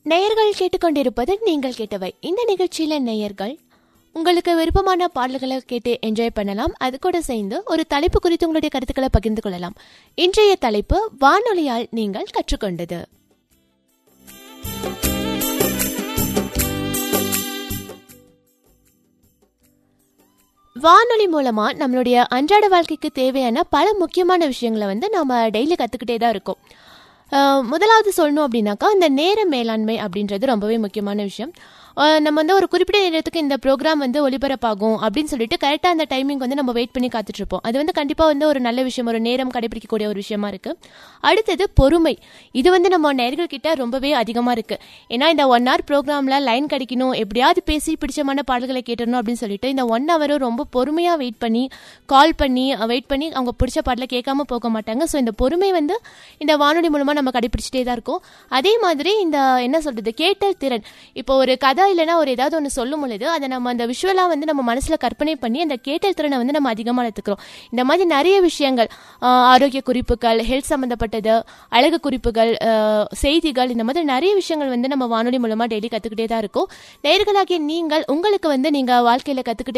நேயர்கள் கேட்டுக்கொண்டிருப்பது நீங்கள் கேட்டவை இந்த நிகழ்ச்சியில நேயர்கள் உங்களுக்கு விருப்பமான பாடல்களை கேட்டு என்ஜாய் பண்ணலாம் அது கூட சேர்ந்து ஒரு தலைப்பு குறித்து உங்களுடைய கருத்துக்களை பகிர்ந்து கொள்ளலாம் இன்றைய தலைப்பு வானொலியால் நீங்கள் கற்றுக்கொண்டது வானொலி மூலமா நம்மளுடைய அன்றாட வாழ்க்கைக்கு தேவையான பல முக்கியமான விஷயங்களை வந்து நம்ம டெய்லி கற்றுக்கிட்டே தான் இருக்கோம் அஹ் முதலாவது சொல்லணும் அப்படின்னாக்கா இந்த நேர மேலாண்மை அப்படின்றது ரொம்பவே முக்கியமான விஷயம் அஹ் நம்ம வந்து ஒரு குறிப்பிட்ட நேரத்துக்கு இந்த ப்ரோக்ராம் வந்து ஒளிபரப்பாகும் அப்படின்னு சொல்லிட்டு கரெக்டாக அந்த டைமிங் வந்து நம்ம வெயிட் பண்ணி காத்துட்டு இருப்போம் அது வந்து கண்டிப்பாக வந்து ஒரு நல்ல விஷயம் ஒரு நேரம் கடைபிடிக்கக்கூடிய ஒரு விஷயமா இருக்கு அடுத்தது பொறுமை இது வந்து நம்ம நேர்கள் கிட்ட ரொம்பவே அதிகமாக இருக்கு ஏன்னா இந்த ஒன் ஹவர் ப்ரோக்ராமில் லைன் கிடைக்கணும் எப்படியாவது பேசி பிடிச்சமான பாடல்களை கேட்டணும் அப்படின்னு சொல்லிட்டு இந்த ஒன் ஹவரும் ரொம்ப பொறுமையாக வெயிட் பண்ணி கால் பண்ணி வெயிட் பண்ணி அவங்க பிடிச்ச பாடலை கேட்காம போக மாட்டாங்க ஸோ இந்த பொறுமை வந்து இந்த வானொலி மூலமாக நம்ம கடைபிடிச்சிட்டே தான் இருக்கோம் அதே மாதிரி இந்த என்ன சொல்றது கேட்டல் திறன் இப்போ ஒரு கதை இல்லைன்னா ஒரு ஏதாவது ஒன்று சொல்லும் பொழுது அதை நம்ம அந்த விஷுவலாக வந்து நம்ம மனசில் கற்பனை பண்ணி அந்த கேட்டல் திறனை வந்து நம்ம அதிகமாக எடுத்துக்கிறோம் இந்த மாதிரி நிறைய விஷயங்கள் ஆஹ், ஆரோக்கிய குறிப்புகள் ஹெல்த் சம்மந்தப்பட்டது அழகு குறிப்புகள் ஆஹ், செய்திகள் இந்த மாதிரி நிறைய விஷயங்கள் வந்து நம்ம வானொலி மூலமாக டெய்லி கற்றுக்கிட்டே தான் இருக்கோம் நேர்களாகிய நீங்கள் உங்களுக்கு வந்து நீங்கள் வாழ்க்கையில் கற்றுக்கிட்டே